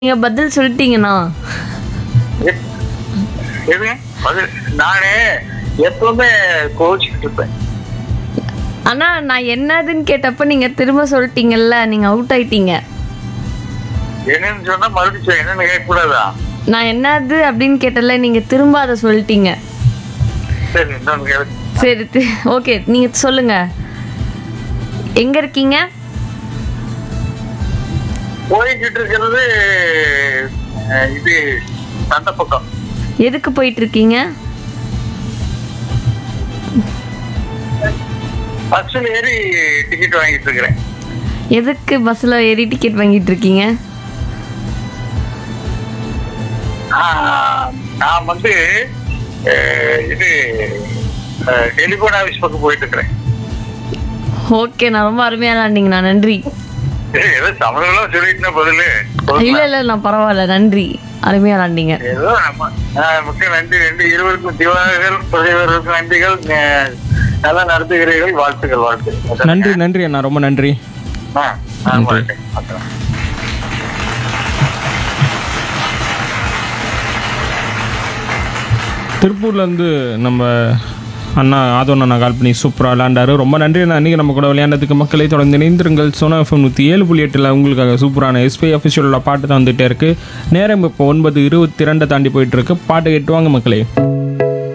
நீங்க பதில் சொல்லிட்டீங்கண்ணா எ- எதுங்க அது நானே எப்பவுமே கோச்சிட்டு இருப்பேன் ஆனா நான் என்னதுன்னு கேட்டப்ப நீங்க திரும்ப சொல்லிட்டீங்கல்ல நீங்க அவுட் ஆயிட்டீங்க என்னன்னு சொன்னா மறுபடியும் சொல்லு. என்னன்னு கேட்கக்கூடாதா நான் என்னது அப்படின்னு கேட்டல நீங்க திரும்ப அதை சொல்லிட்டீங்க சரி இன்னொன்னு கேளு சரி ஓகே நீங்க சொல்லுங்க எங்க இருக்கீங்க போய்கிட்டு இருக்கிறது அஹ், இது சண்டை பக்கம் எதுக்கு போயிட்டு இருக்கீங்க பஸ்ஸில் ஏறி டிக்கெட் வாங்கிட்டு இருக்கிறேன் எதுக்கு பஸ்ல ஏறி டிக்கெட் வாங்கிட்டு இருக்கீங்க ஆஹ், நான் வந்து அஹ், இது டெலிபோன் ஆஃபீஸ் பக்கம் போயிட்டு இருக்கிறேன் ஓகே நான் ரொம்ப அருமையா விளாண்டிங்கண்ணா நன்றி ஏய், ஏதோ தமிழெல்லாம் சொல்லிட்டுனா பதிலு இல்ல இல்ல நான் பரவாயில்ல நன்றி அருமையா விளாண்டிங்க ஏதோ நம்ம ஆஹ், மிக்க நன்றி நன்றி இருவருக்கும் திவாகர் பிரதிவர்களுக்கும் நன்றிகள் அஹ், நல்லா நடத்துகிறீர்கள் வாழ்த்துக்கள் வாழ்த்துக்கள் நன்றி நன்றி அண்ணா ரொம்ப நன்றி ஆ, நான் வாழ்த்துக்கள். பார்க்கலாம். திருப்பூர்லேருந்து நம்ம அண்ணா ஆதோன் அண்ணா கால் பண்ணி சூப்பராக விளையாண்டாரு ரொம்ப நன்றி அண்ணா இன்றைக்கி நம்ம கூட விளையாண்டதுக்கு மக்களை தொடர்ந்து இணைந்திருங்கள் சோனா எஃப்எம் நூற்றி ஏழு புள்ளி எட்டில் உங்களுக்காக சூப்பரான எஸ்பி அஃபிஷியலோட பாட்டு தான் வந்துகிட்டே இருக்குது நேரம் இப்போ ஒன்பது இருபத்தி ரெண்டை தாண்டி போயிட்டுருக்கு பாட்டு கேட்டுவாங்க மக்களே